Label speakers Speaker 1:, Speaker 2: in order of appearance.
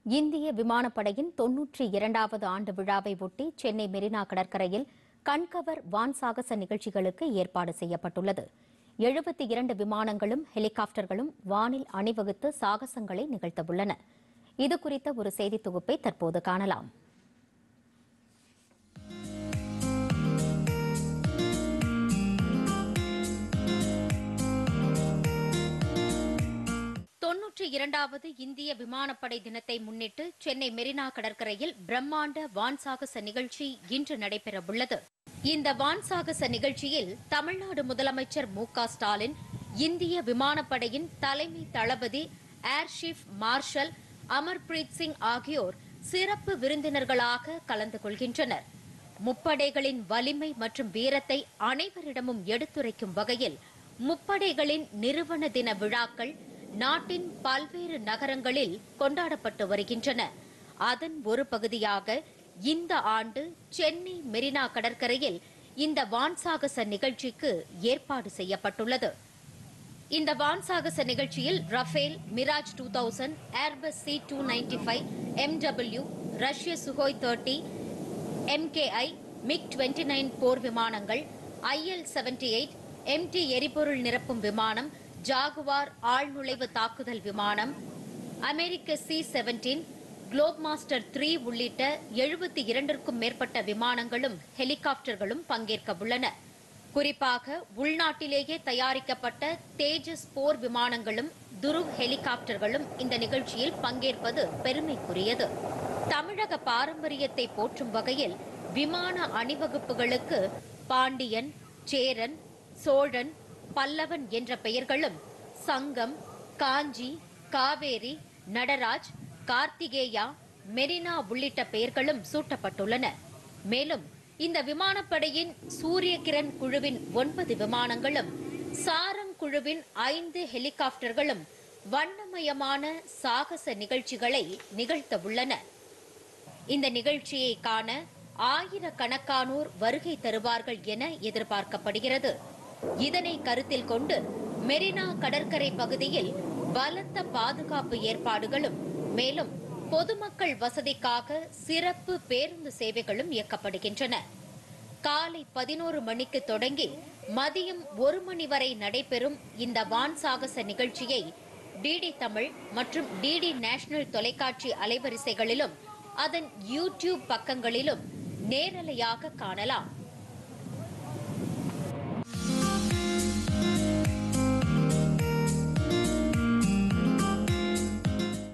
Speaker 1: இந்திய விமானப்படையின் தொன்னூற்றி இரண்டாவது ஆண்டு விழாவை ஒட்டி சென்னை மெரினா கடற்கரையில் கண்கவர் வான் சாகச நிகழ்ச்சிகளுக்கு ஏற்பாடு செய்யப்பட்டுள்ளது எழுபத்தி இரண்டு விமானங்களும் ஹெலிகாப்டர்களும் வானில் அணிவகுத்து சாகசங்களை நிகழ்த்தவுள்ளன இதுகுறித்த ஒரு செய்தி தொகுப்பை தற்போது காணலாம் தொன்னூற்றி இரண்டாவது இந்திய விமானப்படை தினத்தை முன்னிட்டு சென்னை மெரினா கடற்கரையில் பிரம்மாண்ட வான் சாகச நிகழ்ச்சி இன்று நடைபெறவுள்ளது இந்த வான் சாகச நிகழ்ச்சியில் தமிழ்நாடு முதலமைச்சர் மு க ஸ்டாலின் இந்திய விமானப்படையின் தலைமை தளபதி air chief marshal Amarpreet Singh ஆகியோர் சிறப்பு விருந்தினர்களாக கலந்து கொள்கின்றனர் முப்படைகளின் வலிமை மற்றும் வீரத்தை அனைவரிடமும் எடுத்துரைக்கும் வகையில் முப்படைகளின் நிறுவன தின விழாக்கள் நாட்டின் பல்வேறு நகரங்களில் கொண்டாடப்பட்டு வருகின்றன அதன் ஒரு பகுதியாக இந்த ஆண்டு சென்னை மெரினா கடற்கரையில் இந்த வான்சாகச நிகழ்ச்சிக்கு ஏற்பாடு செய்யப்பட்டுள்ளது இந்த வான் சாகச நிகழ்ச்சியில் Rafale Mirage two thousand Airbus C two ninety five MW ரஷ்ய Sukhoi thirty MKI MiG twenty nine போர் விமானங்கள் ஐஎல் செவன்டி எயிட் எம்டி எரிபொருள் நிரப்பும் விமானம் ஜாகுவார் ஆழ்நுழைவு தாக்குதல் விமானம் அமெரிக்க C seventeen Globemaster three உள்ளிட்ட எழுபத்தி இரண்டிற்கும் மேற்பட்ட விமானங்களும் ஹெலிகாப்டர்களும் பங்கேற்க உள்ளன குறிப்பாக உள்நாட்டிலேயே தயாரிக்கப்பட்ட தேஜஸ் போர் விமானங்களும் துருவ் ஹெலிகாப்டர்களும் இந்த நிகழ்ச்சியில் பங்கேற்பது பெருமைக்குரியது தமிழக பாரம்பரியத்தை போற்றும் வகையில் விமான அணிவகுப்புகளுக்கு பாண்டியன் சேரன் சோழன் பல்லவன் என்ற பெயர்களும் சங்கம் காஞ்சி காவேரி நடராஜ் கார்த்திகேயா மெரினா உள்ளிட்ட பெயர்களும் சூட்டப்பட்டுள்ளன மேலும் இந்த விமானப்படையின் சூரிய கிரண் குழுவின் ஒன்பது விமானங்களும் சாரம் குழுவின் ஐந்து ஹெலிகாப்டர்களும் வண்ணமயமான சாகச நிகழ்ச்சிகளை நிகழ்த்த உள்ளன இந்த நிகழ்ச்சியை காண ஆயிரக்கணக்கானோர் வருகை தருவார்கள் என எதிர்பார்க்கப்படுகிறது இதனை கருத்தில் கொண்டு மெரினா கடற்கரை பகுதியில் பலத்த பாதுகாப்பு ஏற்பாடுகளும் மேலும் பொதுமக்கள் வசதிக்காக சிறப்பு பேருந்து சேவைகளும் இயக்கப்படுகின்றன காலை பதினோரு மணிக்கு தொடங்கி மதியம் ஒரு மணி வரை நடைபெறும் இந்த வான் சாகச நிகழ்ச்சியை டிடி தமிழ் மற்றும் டிடி நேஷனல் தொலைக்காட்சி அலைவரிசைகளிலும் அதன் யூடியூப் பக்கங்களிலும் நேரலையாக காணலாம்